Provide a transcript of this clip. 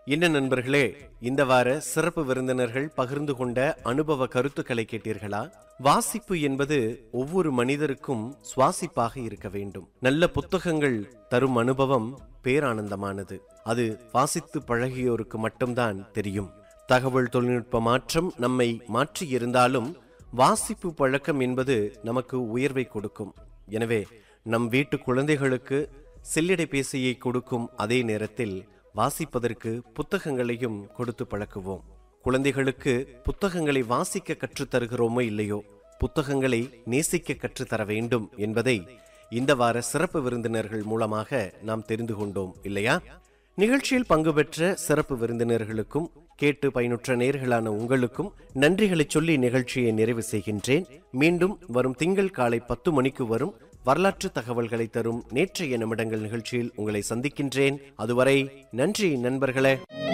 என்ன நண்பர்களே இந்த வார சிறப்பு விருந்தினர்கள் பகிர்ந்து கொண்ட அனுபவ கருத்துக்களை கேட்டீர்களா வாசிப்பு என்பது ஒவ்வொரு மனிதருக்கும் சுவாசிப்பாக இருக்க வேண்டும் நல்ல புத்தகங்கள் தரும் அனுபவம் பேரானந்தமானது அது வாசித்து பழகியோருக்கு மட்டும்தான் தெரியும் தகவல் தொழில்நுட்ப மாற்றம் நம்மை மாற்றி இருந்தாலும் வாசிப்பு பழக்கம் என்பது நமக்கு உயர்வை கொடுக்கும் எனவே நம் வீட்டு குழந்தைகளுக்கு செல்லிடை பேசியை கொடுக்கும் அதே நேரத்தில் வாசிப்பதற்கு புத்தகங்களையும் கொடுத்து பழக்குவோம் குழந்தைகளுக்கு புத்தகங்களை வாசிக்க கற்றுத் தருகிறோமோ இல்லையோ புத்தகங்களை நேசிக்க கற்றுத்தர வேண்டும் என்பதை இந்த வார சிறப்பு விருந்தினர்கள் மூலமாக நாம் தெரிந்து கொண்டோம் இல்லையா நிகழ்ச்சியில் பங்கு பெற்ற சிறப்பு விருந்தினர்களுக்கும் கேட்டு பயனுற்ற நேர்களான உங்களுக்கும் நன்றிகளை சொல்லி நிகழ்ச்சியை நிறைவு செய்கின்றேன் மீண்டும் வரும் திங்கள் காலை பத்து மணிக்கு வரும் வரலாற்று தகவல்களை தரும் நேற்றைய நிமிடங்கள் நிகழ்ச்சியில் உங்களை சந்திக்கின்றேன் அதுவரை நன்றி நண்பர்களே